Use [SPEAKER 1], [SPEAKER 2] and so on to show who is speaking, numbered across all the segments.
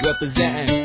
[SPEAKER 1] representing.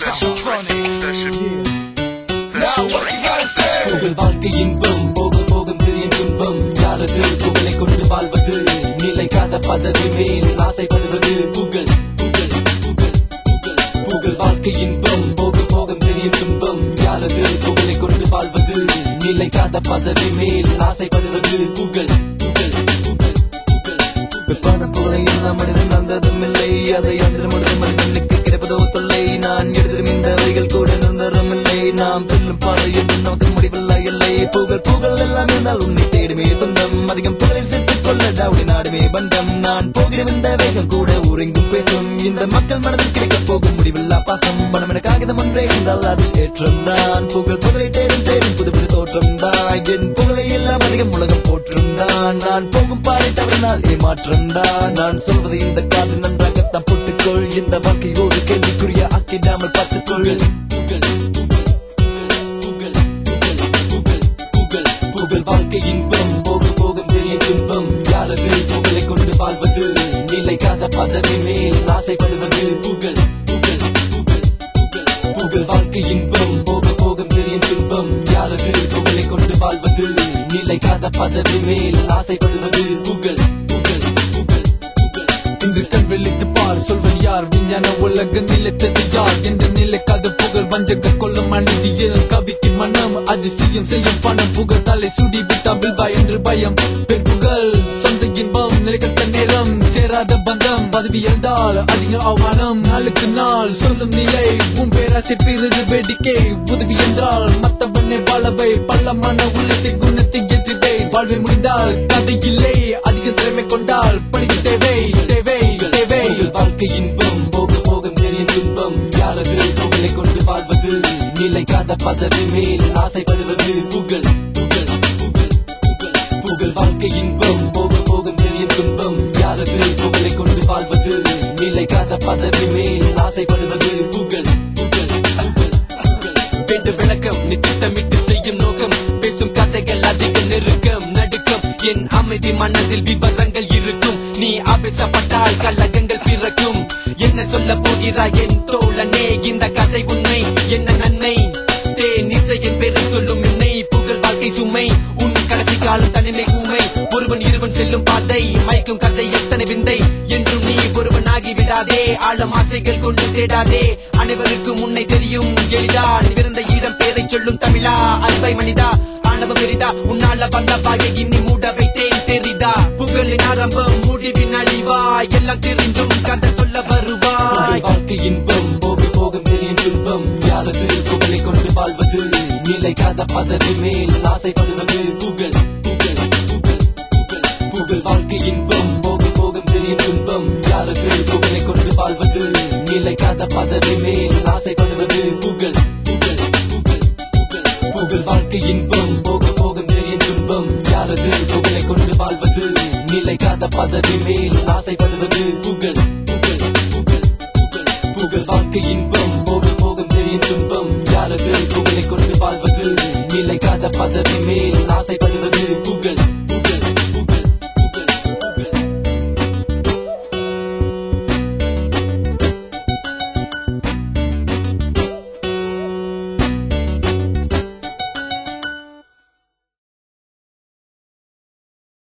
[SPEAKER 2] Now what you gotta say?
[SPEAKER 3] புகழ் வாழ்க்கை இன்பம் போக போகும் சிறிய துன்பம் யாரது புகழை கொண்டு வாழ்வது நிலைக்காத பதவி மேல் ஆசைப்படுவது புகழ் புகழ் புகழ் புகழ் புகழ் வாழ்க்கை இன்பம் போக போகும் சிறிய துன்பம் யாரது புகழை கொண்டு வாழ்வது நிலைக்காத பதவி மேல் ஆசைப்படுவது புகழ் புகழ் புகழ் புகழ் பிற்பாத புகழை எல்லாம் மனிதன் வந்ததும் இல்லை அதை அன்று மனிதன் மனிதனுக்கு கிடைப்பதோ தொல்லை நான் எழுதும் இந்த வரிகள் கூட நிரந்தரம் இல்லை நாம் செல்லும் பாதை என்றும் நமக்கு முடிவில்லை இல்லை புகழ் புகழ் எல்லாம் இருந்தால் உன்னை தேடுமே சொந்தம் அதிகம் புகழில் சேர்த்துக் கொள்ள டாவடி நாடுமே பந்தம் நான் போகிறேன் இந்த வேகம் கூட ஊரெங்கும் பேசும் இந்த மக்கள் மனதில் கிடைக்கப் போகும் முடிவில்லா பாசம் மனம் என காகிதம் ஒன்றே இருந்தால் அதில் ஏற்றம் தான் புகழ் புகழை தேடும் தேடும் புது புது தோற்றம் தான் என் புகழை எல்லாம் அதிகம் உலகம் போற்றும் தான் நான் போகும் பாதை தவறினால் ஏமாற்றம் தான் நான் சொல்வது இந்த காது நன்றாகத்தான் போட்டுக்கொள் இந்த வாழ்க்கை ஒரு கேள்விக்குரிய ஆக்கிடாமல் பார்த்துக்கொள் புகழ் புகழ் புகழ் புகழ் புகழ் புகழ் புகழ் வாழ்க்கை இன்பம் போக போகும் தெரியும் துன்பம் யாரது புகழை கொண்டு வாழ்வது நிலைக்காத பதவி மேல் ஆசைப்படுவது புகழ் புகழ் புகழ் புகழ் புகழ் வாழ்க்கை இன்பம் போக போகும் தெரியும் துன்பம் யாரது புகழை கொண்டு வாழ்வது நிலைக்காத பதவி மேல் ஆசைப்படுவது புகழ் புகழ் புகழ் புகழ்
[SPEAKER 1] இன்று கண் விழித்து பார் சொல்வது யார் விஞ்ஞான உலக நிலைத்தது யார் என்ற நிலைக்காத புகழ் வஞ்சக கொள்ளும் அநீதியில் கவிக்கு மனம் அதிசயம் செய்யும் பணம் புகழ் தலை சுடி விட்டா வில்வா என்று பயம் பெருப்புகள் சொந்த இன்பம் நிலைக்கட்ட நேரம் சேராத பந்தம் பதவி இருந்தால் அதிக அவமானம் நாளுக்கு நாள் சொல்லும் நிலை உன் பேராசை பிறகு வேடிக்கை உதவி என்றால் மத்தவனை வாழவை பள்ளமான உள்ளத்தை குணத்தை ஏற்றிவை வாழ்வை முடிந்தால் கதை இல்லை அதிக திறமை கொண்டால் படிக்க தேவை தேவை தேவை
[SPEAKER 3] புகழ் வாழ்க்கை இன்பம் போக போகும் தெரியும் துன்பம் யாரது புகழை கொண்டு வாழ்வது நிலைக்காத பதவி மேல் ஆசைப்படுவது புகழ் புகழ் புகழ் புகழ் புகழ் வாழ்க்கை இன்பம் போக போகும் தெரியும் துன்பம் யாரது புகழை கொண்டு வாழ்வது நிலைக்காத பதவி மேல் ஆசைப்படுவது புகழ் புகழ் புகழ் புகழ் வேண்டு விளக்கம் நீ திட்டமிட்டு செய்யும் நோக்கம் பேசும் கதைகள் அதிக நெருக்கம் நடுக்கம் என் அமைதி மனதில் விவரங்கள் இருக்கும் நீ ஆபேசப்பட்டால் கலகங்கள் பிறக்கும் என்ன சொல்ல போகிறாய் என் தோழனே இந்த கதை உண்மை என்ன நன்மை தேன் இசையின் பேரை சொல்லும் என்னை புகழ் வாழ்க்கை சுமை உன் கடைசி காலம் தனிமை ஊமை ஒருவன் இருவன் செல்லும் பாதை மயக்கும் கதை எத்தனை விந்தை என்றும் நீ ஒருவனாகி விடாதே ஆழம் ஆசைகள் கொண்டு தேடாதே அனைவருக்கும் உன்னை தெரியும் எளிதா நீ பிறந்த இடம் பேரை சொல்லும் தமிழா அன்பை மனிதா ஆணவம் பெரிதா உன்னால வந்த பாகை இன்னி மூட வைத்தேன் தெரிதா புகழின் ஆரம்பம் முடிவின் அழிவா எல்லாம் தெரிஞ்சும் கதை சொல்ல வருவாய் வாழ்க்கை இன்பம் போக போகும் தெரியும் துன்பம் யாரது புகழை கொண்டு வாழ்வது நிலைக்காத பதவி மேல் ஆசைப்படுவது புகழ் புகழ் புகழ் புகழ் புகழ் வாழ்க்கை இன்பம் போக போகும் தெரியும் துன்பம் யாரது புகழை கொண்டு வாழ்வது நிலைக்காத பதவி மேல் ஆசைப்படுவது புகழ் புகழ் புகழ் புகழ் புகழ் வாழ்க்கை இன்பம் போக போகும் தெரியும் துன்பம் யாரது புகழை கொண்டு வாழ்வது நிலைக்காத பதவி மேல் ஆசைப்படுவது புகழ் புகழ் புகழ் புகழ் புகழ் வாழ்க்கை இன்பம் போக போகும் தெரியும் துன்பம் யாரது புகழை கொண்டு வாழ்வது நிலைக்காத பதவி